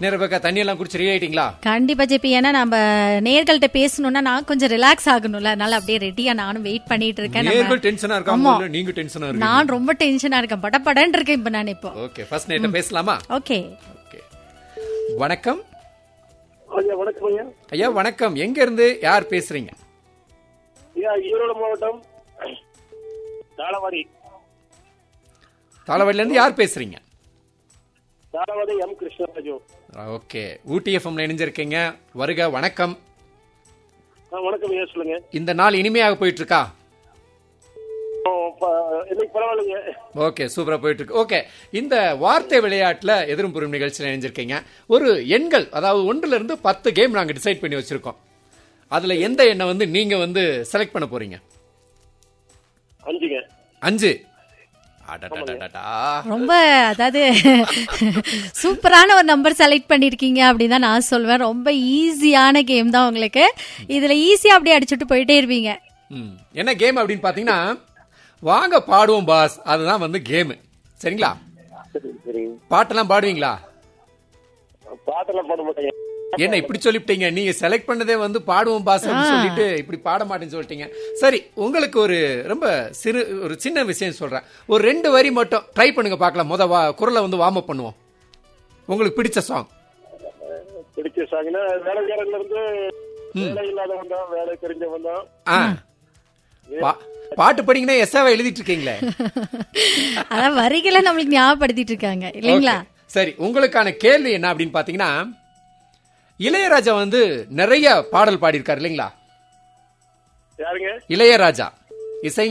நேரப்பக்கா தண்ணி எல்லாம் குடிச்சு ரெடி ஆயிட்டீங்களா கண்டிப்பா ஜெபி ஏன்னா நம்ம நேர்கள்ட்ட பேசணும்னா நான் கொஞ்சம் ரிலாக்ஸ் ஆகணும்ல அதனால அப்படியே ரெடியா நானும் வெயிட் பண்ணிட்டு இருக்கேன் நம்ம- நேர்கள் டென்ஷனா இருக்காங்க இல்ல நீங்க டென்ஷனா இருக்கீங்க நான் ரொம்ப டென்ஷனா இருக்கேன் படபடன்னு இருக்கேன் இப்ப நான் இப்போ ஓகே ஃபர்ஸ்ட் நைட்ட பேசலாமா ஓகே ஓகே வணக்கம் ஐயா வணக்கம் ஐயா ஐயா வணக்கம் எங்க இருந்து யார் பேசுறீங்க ஐயா ஈரோடு மாவட்டம் தாளவாடி தாளவாடில இருந்து யார் பேசுறீங்க தாளவாடி எம் கிருஷ்ணராஜு ஓகே ஊட்டி எஃப்எம்ல இணைஞ்சிருக்கீங்க வருக வணக்கம் ஆ, வணக்கம் ஐயா சொல்லுங்க இந்த நாள் இனிமையாக போயிட்டு இருக்கா ஓ, ப- இன்னைக்கு பரவாயில்லைங்க ஓகே சூப்பரா போயிட்டு இருக்கு ஓகே இந்த வார்த்தை விளையாட்டுல எதிரும் புறம் நிகழ்ச்சியில் இணைஞ்சிருக்கீங்க ஒரு எண்கள் அதாவது ஒன்றுல இருந்து பத்து கேம் நாங்க டிசைட் பண்ணி வச்சிருக்கோம் அதுல எந்த எண்ணை வந்து நீங்க வந்து செலக்ட் பண்ண போறீங்க அஞ்சுங்க அஞ்சு அடடடடடா. ரொம்ப அதாவது சூப்பரான ஒரு நம்பர் செலக்ட் பண்ணிருக்கீங்க அப்படின்னு தான் நான் சொல்வேன் ரொம்ப ஈஸியான கேம் தான் உங்களுக்கு இதுல ஈஸியா அப்படியே அடிச்சுட்டு போயிட்டே இருப்பீங்க ம். என்ன கேம் அப்படின்னு பாத்தீங்கன்னா வாங்க பாடுவோம் பாஸ் அதுதான் வந்து கேம் சரிங்களா சரி சரி பாட்டெல்லாம் பாடுவீங்களா பாட்டெல்லாம் பாட மாட்டேங்க என்ன இப்படி சொல்லிவிட்டீங்க நீங்க செலக்ட் பண்ணதே வந்து பாடுவோம் பாஸ் அப்படின்னு சொல்லிட்டு இப்படி பாட மாட்டேன்னு சொல்லிட்டீங்க சரி உங்களுக்கு ஒரு ரொம்ப சிறு ஒரு சின்ன விஷயம் சொல்றேன் ஒரு ரெண்டு வரி மட்டும் ட்ரை பண்ணுங்க பார்க்கலாம் முத வா குரலை வந்து வார்ம் அப் பண்ணுவோம் உங்களுக்கு பிடிச்ச சாங் பிடிச்ச சாங்கினா வேலைக்காரன்ல இருந்து வேலை இல்லாதவன் தான் வேலை தெரிஞ்சவன் தான் ஆ பா- பாட்டு படிங்கன்னா எஸ்ஸாவை எழுதிட்டு இருக்கீங்களே அதான் வரிகளை நம்மளுக்கு ஞாபகப்படுத்திட்டு இருக்காங்க இல்லைங்களா Okay. சரி உங்களுக்கான கேள்வி என்ன அப்படின்னு பாத்தீங்கன்னா இளையராஜா வந்து நிறைய பாடல் பாடியிருக்காரு இல்லைங்களா யாருங்க இளையராஜா இசை